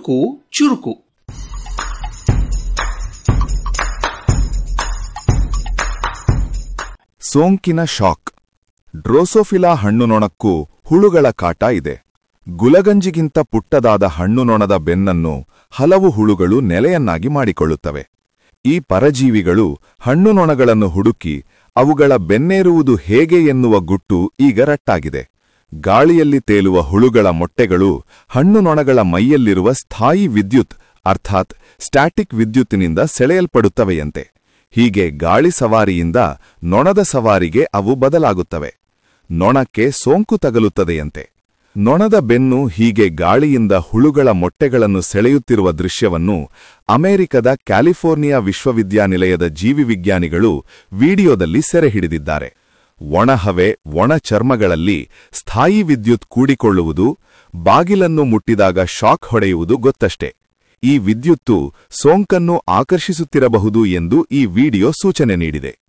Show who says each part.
Speaker 1: ಬದುಕು ಚುರುಕು
Speaker 2: ಸೋಂಕಿನ ಶಾಕ್ ಡ್ರೋಸೋಫಿಲಾ ಹಣ್ಣುನೊಣಕ್ಕೂ ಹುಳುಗಳ ಕಾಟ ಇದೆ ಗುಲಗಂಜಿಗಿಂತ ಪುಟ್ಟದಾದ ಹಣ್ಣುನೊಣದ ಬೆನ್ನನ್ನು ಹಲವು ಹುಳುಗಳು ನೆಲೆಯನ್ನಾಗಿ ಮಾಡಿಕೊಳ್ಳುತ್ತವೆ ಈ ಪರಜೀವಿಗಳು ಹಣ್ಣುನೊಣಗಳನ್ನು ಹುಡುಕಿ ಅವುಗಳ ಬೆನ್ನೇರುವುದು ಹೇಗೆ ಎನ್ನುವ ಗುಟ್ಟು ಈಗ ರಟ್ಟಾಗಿದೆ ಗಾಳಿಯಲ್ಲಿ ತೇಲುವ ಹುಳುಗಳ ಮೊಟ್ಟೆಗಳು ಹಣ್ಣುನೊಣಗಳ ಮೈಯಲ್ಲಿರುವ ಸ್ಥಾಯಿ ವಿದ್ಯುತ್ ಅರ್ಥಾತ್ ಸ್ಟ್ಯಾಟಿಕ್ ವಿದ್ಯುತ್ತಿನಿಂದ ಸೆಳೆಯಲ್ಪಡುತ್ತವೆಯಂತೆ ಹೀಗೆ ಗಾಳಿ ಸವಾರಿಯಿಂದ ನೊಣದ ಸವಾರಿಗೆ ಅವು ಬದಲಾಗುತ್ತವೆ ನೊಣಕ್ಕೆ ಸೋಂಕು ತಗಲುತ್ತದೆಯಂತೆ ನೊಣದ ಬೆನ್ನು ಹೀಗೆ ಗಾಳಿಯಿಂದ ಹುಳುಗಳ ಮೊಟ್ಟೆಗಳನ್ನು ಸೆಳೆಯುತ್ತಿರುವ ದೃಶ್ಯವನ್ನು ಅಮೆರಿಕದ ಕ್ಯಾಲಿಫೋರ್ನಿಯಾ ವಿಶ್ವವಿದ್ಯಾನಿಲಯದ ಜೀವಿವಿಜ್ಞಾನಿಗಳು ವಿಡಿಯೋದಲ್ಲಿ ಸೆರೆಹಿಡಿದಿದ್ದಾರೆ ಒಣಹವೆ ಒಣ ಚರ್ಮಗಳಲ್ಲಿ ಸ್ಥಾಯಿ ವಿದ್ಯುತ್ ಕೂಡಿಕೊಳ್ಳುವುದು ಬಾಗಿಲನ್ನು ಮುಟ್ಟಿದಾಗ ಶಾಕ್ ಹೊಡೆಯುವುದು ಗೊತ್ತಷ್ಟೇ ಈ ವಿದ್ಯುತ್ತು ಸೋಂಕನ್ನು ಆಕರ್ಷಿಸುತ್ತಿರಬಹುದು ಎಂದು ಈ ವಿಡಿಯೋ ಸೂಚನೆ ನೀಡಿದೆ